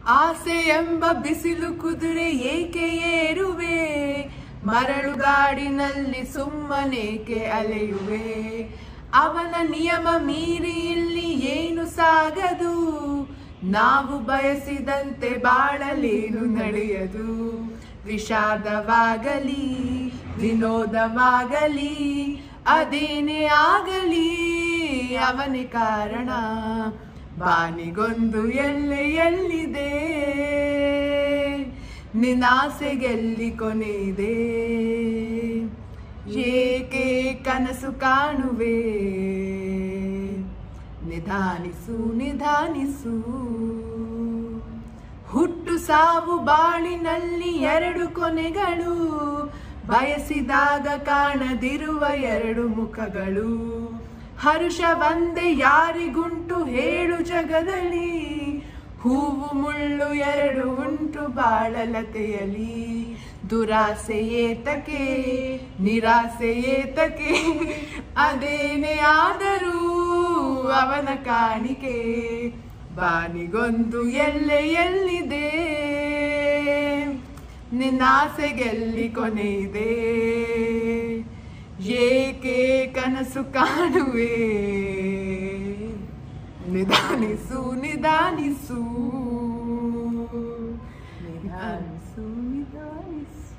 ಆಸೆ ಎಂಬ ಬಿಸಿಲು ಕುದುರೆ ಏಕೆ ಏರುವೆ ಮರಳುಗಾಡಿನಲ್ಲಿ ಸುಮ್ಮನೇಕೆ ಅಲೆಯುವೆ ಅವನ ನಿಯಮ ಮೀರಿ ಇಲ್ಲಿ ಏನು ಸಾಗದು ನಾವು ಬಯಸಿದಂತೆ ಬಾಳಲೇನು ನಡೆಯದು ವಿಷಾದವಾಗಲಿ ವಿನೋದವಾಗಲಿ ಅದೇನೇ ಆಗಲಿ ಅವನೇ ಕಾರಣ ಬಾನಿಗೊಂದು ಎಲ್ಲೆ ಎಲ್ಲಿದೆ ನಿನ್ನಾಸೆಗೆಲ್ಲಿ ಕೊನೆಯಿದೆ ಏಕೆ ಕನಸು ಕಾಣುವೆ ನಿಧಾನಿಸು ನಿಧಾನಿಸು ಹುಟ್ಟು ಸಾವು ಬಾಳಿನಲ್ಲಿ ಎರಡು ಕೊನೆಗಳು ಬಯಸಿದಾಗ ಕಾಣದಿರುವ ಎರಡು ಮುಖಗಳು ಹರುಷ ಒಂದೇ ಯಾರಿಗುಂಟು ಹೇಳು ಜಗದಲ್ಲಿ ಹೂವು ಮುಳ್ಳು ಎರಡು ಉಂಟು ಬಾಳಲತೆಯಲಿ ದುರಾಸೆ ಏತಕೆ ನಿರಾಸೆ ಏತಕೆ ಅದೇನೇ ಆದರೂ ಅವನ ಕಾಣಿಕೆ ಬಾನಿಗೊಂದು ಎಲ್ಲೆ ಎಲ್ಲಿದೆ ನಿನ್ನಾಸೆಗೆಲ್ಲಿ ಕೊನೆಯಿದೆ ಏಕೆ ಕನಸು ಕಾಣುವೆ ನಿಧಾನಿಸು ನಿಧಾನಿಸು ನಿಧಾನಿಸು ನಿಧಾನಿಸು